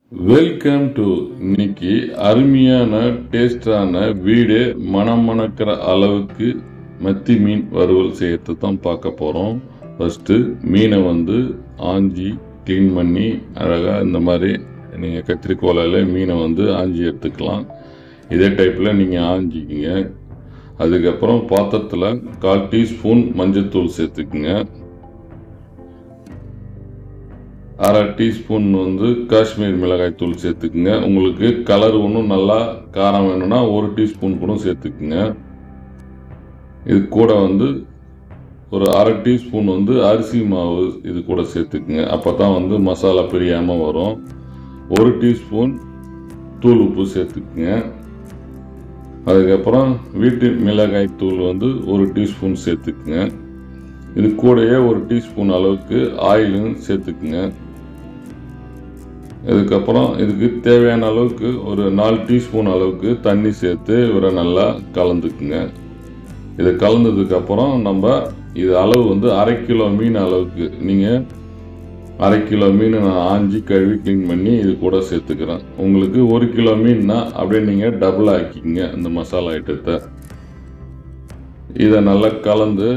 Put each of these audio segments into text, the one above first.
welcome to இன்னைக்கு அருமையான டேஸ்டான வீடு மனம் மணக்கிற அளவுக்கு மத்தி மீன் வறுவல் செய்யறது தான் பார்க்க போகிறோம் ஃபஸ்ட்டு மீனை வந்து ஆஞ்சி க்ளீன் பண்ணி அழகாக இந்த மாதிரி நீங்கள் கத்திரிக்கோலால் மீனை வந்து ஆஞ்சி எடுத்துக்கலாம் இதே டைப்பில் நீங்கள் ஆஞ்சிக்கிங்க அதுக்கப்புறம் பாத்திரத்தில் கால் டீஸ்பூன் மஞ்சத்தூள் சேர்த்துக்குங்க அரை டீஸ்பூன் வந்து காஷ்மீர் மிளகாய் தூள் சேர்த்துக்குங்க உங்களுக்கு கலர் ஒன்றும் நல்லா காரம் வேணும்னா ஒரு டீஸ்பூன் கூட சேர்த்துக்குங்க இது கூட வந்து ஒரு அரை டீஸ்பூன் வந்து அரிசி மாவு இது கூட சேர்த்துக்குங்க அப்போ தான் வந்து மசாலா பிரியாமல் வரும் ஒரு டீஸ்பூன் தூள் உப்பு சேர்த்துக்குங்க அதுக்கப்புறம் வீட்டு மிளகாய் தூள் வந்து ஒரு டீஸ்பூன் சேர்த்துக்குங்க இது கூடயே ஒரு டீஸ்பூன் அளவுக்கு ஆயிலும் சேர்த்துக்குங்க இதுக்கப்புறம் இதுக்கு தேவையான அளவுக்கு ஒரு நாலு டீஸ்பூன் அளவுக்கு தண்ணி சேர்த்து இவரை நல்லா கலந்துக்குங்க இதை கலந்ததுக்கப்புறம் நம்ம இது அளவு வந்து அரை கிலோ மீன் அளவுக்கு நீங்கள் அரை கிலோ மீன் நான் ஆஞ்சி கழுவி க்ளீன் பண்ணி இது கூட சேர்த்துக்கிறேன் உங்களுக்கு ஒரு கிலோ மீன்னா அப்படியே நீங்கள் டபுள் ஆக்கிங்க இந்த மசாலா ஐட்டத்தை இதை நல்லா கலந்து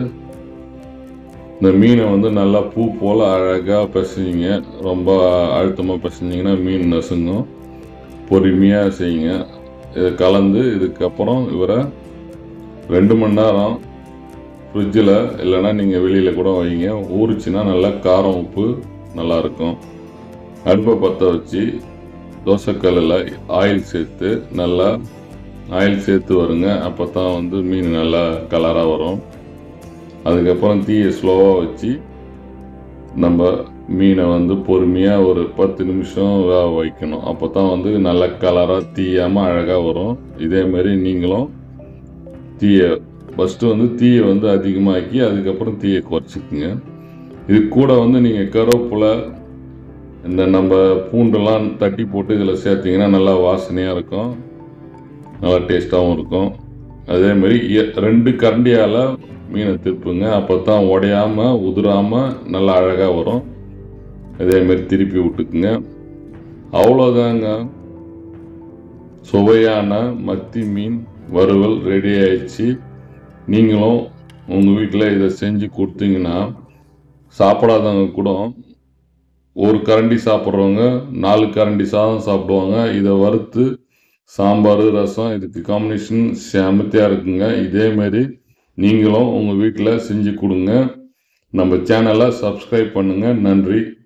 இந்த மீனை வந்து நல்லா பூ போல் அழகாக பிசைஞ்சிங்க ரொம்ப அழுத்தமாக பிசைஞ்சிங்கன்னா மீன் நசுங்கும் பொறுமையாக செய்யுங்க இதை கலந்து இதுக்கப்புறம் இவரை ரெண்டு மணி நேரம் ஃப்ரிட்ஜில் இல்லைன்னா நீங்கள் வெளியில் கூட வைங்க ஊறிச்சுன்னா நல்லா காரம் உப்பு நல்லாயிருக்கும் அடுப்பை பற்ற வச்சு தோசைக்கல்லில் ஆயில் சேர்த்து நல்லா ஆயில் சேர்த்து வருங்க அப்போ தான் வந்து மீன் நல்லா கலராக வரும் அதுக்கப்புறம் தீயை ஸ்லோவாக வச்சு நம்ம மீனை வந்து பொறுமையாக ஒரு பத்து நிமிஷம் வேக வைக்கணும் அப்போ தான் வந்து நல்ல கலராக தீயாமல் அழகாக வரும் இதேமாரி நீங்களும் தீயை ஃபஸ்ட்டு வந்து தீயை வந்து அதிகமாக்கி அதுக்கப்புறம் தீயை குறைச்சிக்குங்க இது கூட வந்து நீங்கள் கருவேப்பிலை இந்த நம்ம பூண்டெல்லாம் தட்டி போட்டு இதில் சேர்த்திங்கன்னா நல்லா வாசனையாக இருக்கும் நல்லா டேஸ்ட்டாகவும் இருக்கும் அதேமாரி ரெண்டு கரண்டியால் மீனை திருப்புங்க அப்போ தான் உடையாமல் உதிராமல் நல்லா அழகாக வரும் அதேமாரி திருப்பி விட்டுக்குங்க அவ்வளோதாங்க சுவையான மத்தி மீன் வறுவல் ரெடி ஆயிடுச்சு நீங்களும் உங்கள் வீட்டில் இதை செஞ்சு கொடுத்தீங்கன்னா சாப்பிடாதவங்க கூட ஒரு கரண்டி சாப்பிட்றவங்க நாலு கரண்டி சாதம் சாப்பிடுவாங்க இதை வறுத்து சாம்பார் ரசம் இதுக்கு காம்பினேஷன் செமத்தியாக இருக்குங்க இதேமாரி நீங்களும் உங்கள் வீட்டில் செஞ்சு கொடுங்க நம்ம சேனலை சப்ஸ்கிரைப் பண்ணுங்கள் நன்றி